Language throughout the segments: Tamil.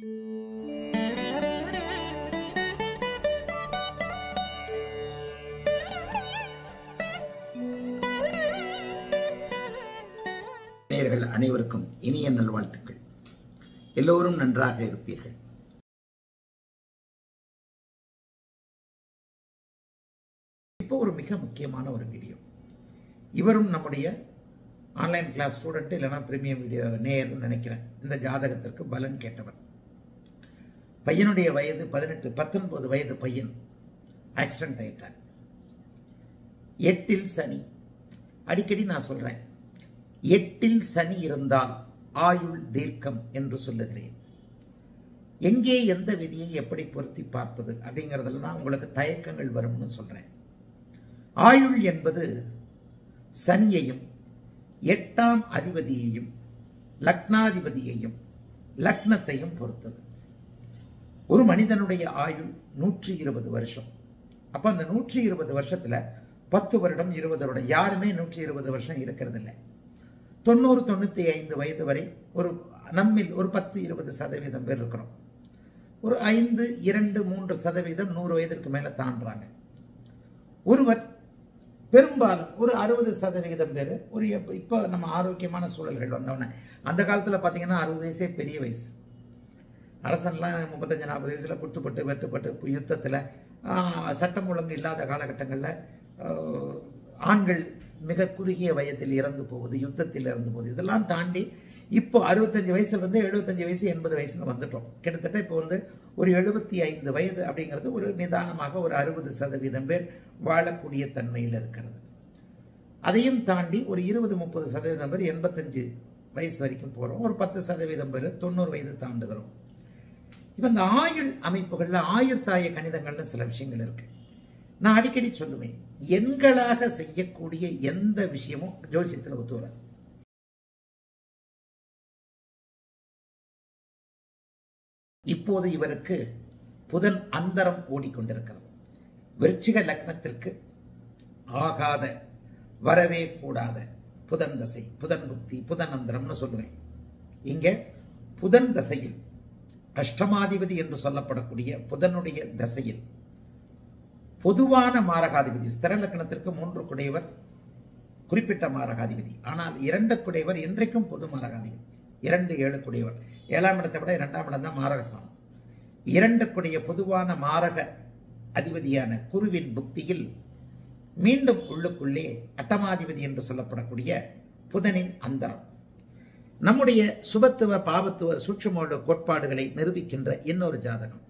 நேயர்கள் அனைவருக்கும் இனிய நல்வாழ்த்துக்கள் எல்லோரும் நன்றாக இருப்பீர்கள் இப்போ ஒரு மிக முக்கியமான ஒரு வீடியோ இவரும் நம்முடைய ஆன்லைன் கிளாஸ் ஸ்டூடெண்ட் இல்லைனா பிரீமியம் வீடியோ நேயர்னு நினைக்கிறேன் இந்த ஜாதகத்திற்கு பலன் கேட்டவர் பையனுடைய வயது பதினெட்டு பத்தொன்பது வயது பையன் ஆக்சிடென்ட் ஆயிட்டார் எட்டில் சனி அடிக்கடி நான் சொல்றேன் எட்டில் சனி இருந்தால் ஆயுள் தீர்க்கம் என்று சொல்லுகிறேன் எங்கே எந்த விதியை எப்படி பொருத்தி பார்ப்பது அப்படிங்கிறதுல தான் உங்களுக்கு தயக்கங்கள் வரும்னு சொல்றேன் ஆயுள் என்பது சனியையும் எட்டாம் அதிபதியையும் லக்னாதிபதியையும் லக்னத்தையும் பொறுத்தது ஒரு மனிதனுடைய ஆயுள் நூற்றி இருபது வருஷம் அப்போ அந்த நூற்றி இருபது வருஷத்துல பத்து வருடம் இருபது வருடம் யாருமே நூற்றி இருபது வருஷம் இருக்கிறது இல்லை தொண்ணூறு தொண்ணூற்றி ஐந்து வயது வரை ஒரு நம்மில் ஒரு பத்து இருபது சதவீதம் பேர் இருக்கிறோம் ஒரு ஐந்து இரண்டு மூன்று சதவீதம் நூறு வயதிற்கு மேலே தாண்டுறாங்க ஒருவர் பெரும்பாலும் ஒரு அறுபது சதவிகிதம் பேர் ஒரு எப்ப- இப்போ நம்ம ஆரோக்கியமான சூழல்கள் வந்தவொடனே அந்த காலத்தில் பார்த்தீங்கன்னா அறுபது வயசே பெரிய வயசு அரசன்லாம் முப்பத்தஞ்சு நாற்பது வயசில் குத்துப்பட்டு வெட்டுப்பட்டு யுத்தத்தில் சட்டம் ஒழுங்கு இல்லாத காலகட்டங்களில் ஆண்கள் மிக குறுகிய வயதில் இறந்து போவது யுத்தத்தில் இறந்து போவது இதெல்லாம் தாண்டி இப்போ அறுபத்தஞ்சு வயசுல இருந்து எழுபத்தஞ்சு வயசு எண்பது வயசுல வந்துட்டோம் கிட்டத்தட்ட இப்போ வந்து ஒரு எழுபத்தி ஐந்து வயது அப்படிங்கிறது ஒரு நிதானமாக ஒரு அறுபது சதவீதம் பேர் வாழக்கூடிய தன்மையில் இருக்கிறது அதையும் தாண்டி ஒரு இருபது முப்பது சதவீதம் பேர் எண்பத்தஞ்சு வயசு வரைக்கும் போகிறோம் ஒரு பத்து சதவீதம் பேர் தொண்ணூறு வயது தாண்டுகிறோம் இப்போ இந்த ஆயுள் அமைப்புகளில் ஆயுர்தாய கணிதங்கள்னு சில விஷயங்கள் இருக்கு நான் அடிக்கடி சொல்லுவேன் எண்களாக செய்யக்கூடிய எந்த விஷயமும் ஜோசியத்தில் ஒத்து வராது இப்போது இவருக்கு புதன் அந்தரம் ஓடிக்கொண்டிருக்கிறது விருச்சிக லக்னத்திற்கு ஆகாத வரவே கூடாத புதன் தசை புதன் புத்தி புதன் அந்தரம்னு சொல்லுவேன் இங்க புதன் தசையில் அஷ்டமாதிபதி என்று சொல்லப்படக்கூடிய புதனுடைய தசையில் பொதுவான மாரகாதிபதி ஸ்திர லக்னத்திற்கு மூன்று குடையவர் குறிப்பிட்ட மாரகாதிபதி ஆனால் இரண்டு குடையவர் இன்றைக்கும் பொது மாரகாதிபதி இரண்டு ஏழு குடையவர் ஏழாம் இடத்தை விட இரண்டாம் இடம் தான் மாரகஸ்தானம் இரண்டு குடைய பொதுவான மாரக அதிபதியான குருவின் புக்தியில் மீண்டும் உள்ளுக்குள்ளே அட்டமாதிபதி என்று சொல்லப்படக்கூடிய புதனின் அந்தரம் நம்முடைய சுபத்துவ பாவத்துவ சூட்சுமோட கோட்பாடுகளை நிரூபிக்கின்ற இன்னொரு ஜாதகம்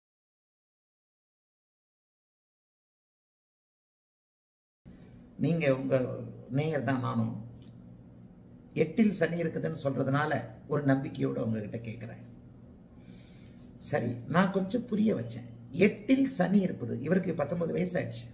நீங்க உங்க நேயர் தான் நானும் எட்டில் சனி இருக்குதுன்னு சொல்றதுனால ஒரு நம்பிக்கையோட உங்ககிட்ட கேட்கிறேன் சரி நான் கொஞ்சம் புரிய வச்சேன் எட்டில் சனி இருப்பது இவருக்கு பத்தொன்பது வயசு ஆயிடுச்சு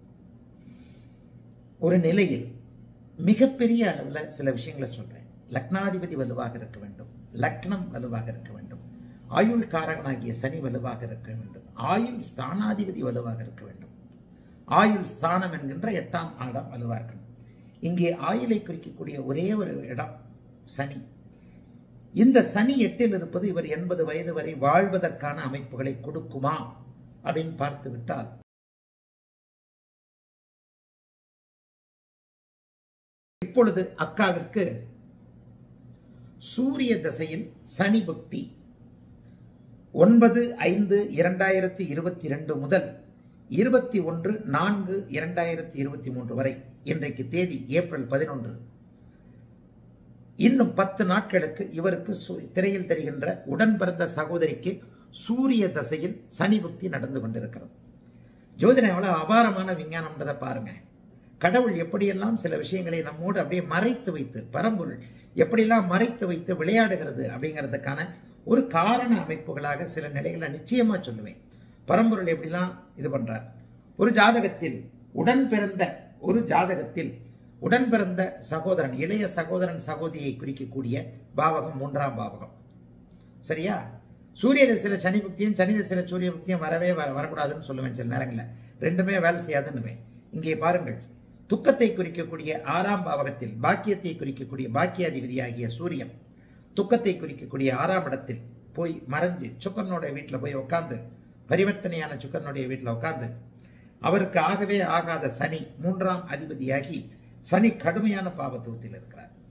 ஒரு நிலையில் மிகப்பெரிய அளவில் சில விஷயங்களை சொல்றேன் லக்னாதிபதி வலுவாக இருக்க வேண்டும் லக்னம் வலுவாக இருக்க வேண்டும் ஆயுள் காரகனாகிய சனி வலுவாக இருக்க வேண்டும் ஆயுள் ஸ்தானாதிபதி வலுவாக இருக்க வேண்டும் ஆயுள் ஸ்தானம் என்கின்ற எட்டாம் இடம் வலுவாக இருக்கணும் இங்கே ஆயுளை குறிக்கக்கூடிய ஒரே ஒரு இடம் சனி இந்த சனி எட்டில் இருப்பது இவர் எண்பது வயது வரை வாழ்வதற்கான அமைப்புகளை கொடுக்குமா அப்படின்னு பார்த்து விட்டால் இப்பொழுது அக்காவிற்கு சூரிய தசையில் சனி புக்தி ஒன்பது ஐந்து இரண்டாயிரத்தி இருபத்தி ரெண்டு முதல் இருபத்தி ஒன்று நான்கு இரண்டாயிரத்தி இருபத்தி மூன்று வரை இன்றைக்கு தேதி ஏப்ரல் பதினொன்று இன்னும் பத்து நாட்களுக்கு இவருக்கு சு- திரையில் தெரிகின்ற உடன் பிறந்த சகோதரிக்கு சூரிய தசையில் சனி புக்தி நடந்து கொண்டிருக்கிறது ஜோதிடம் எவ்வளவு அபாரமான விஞ்ஞானம்ன்றதை பாருங்க கடவுள் எப்படியெல்லாம் சில விஷயங்களை நம்மோடு அப்படியே மறைத்து வைத்து பரம்பொருள் எப்படியெல்லாம் மறைத்து வைத்து விளையாடுகிறது அப்படிங்கிறதுக்கான ஒரு காரண அமைப்புகளாக சில நிலைகளை நிச்சயமா சொல்லுவேன் பரம்பொருள் எப்படிலாம் இது பண்றார் ஒரு ஜாதகத்தில் உடன் பிறந்த ஒரு ஜாதகத்தில் உடன் பிறந்த சகோதரன் இளைய சகோதரன் சகோதரியை குறிக்கக்கூடிய பாவகம் மூன்றாம் பாவகம் சரியா சூரிய திசையில சனி புக்தியும் சனி திசையில சூரிய புக்தியும் வரவே வர வரக்கூடாதுன்னு சொல்லுவேன் சில நேரங்களில் ரெண்டுமே வேலை செய்யாதுன்னுவேன் இங்கே பாருங்கள் துக்கத்தை குறிக்கக்கூடிய ஆறாம் பாவகத்தில் பாக்கியத்தை குறிக்கக்கூடிய பாக்கியாதிபதியாகிய சூரியன் துக்கத்தை குறிக்கக்கூடிய ஆறாம் இடத்தில் போய் மறைஞ்சு சுக்கரனுடைய வீட்டில் போய் உட்காந்து பரிவர்த்தனையான சுக்கரனுடைய வீட்டில் உட்காந்து அவருக்கு ஆகவே ஆகாத சனி மூன்றாம் அதிபதியாகி சனி கடுமையான பாவத்துவத்தில் இருக்கிறார்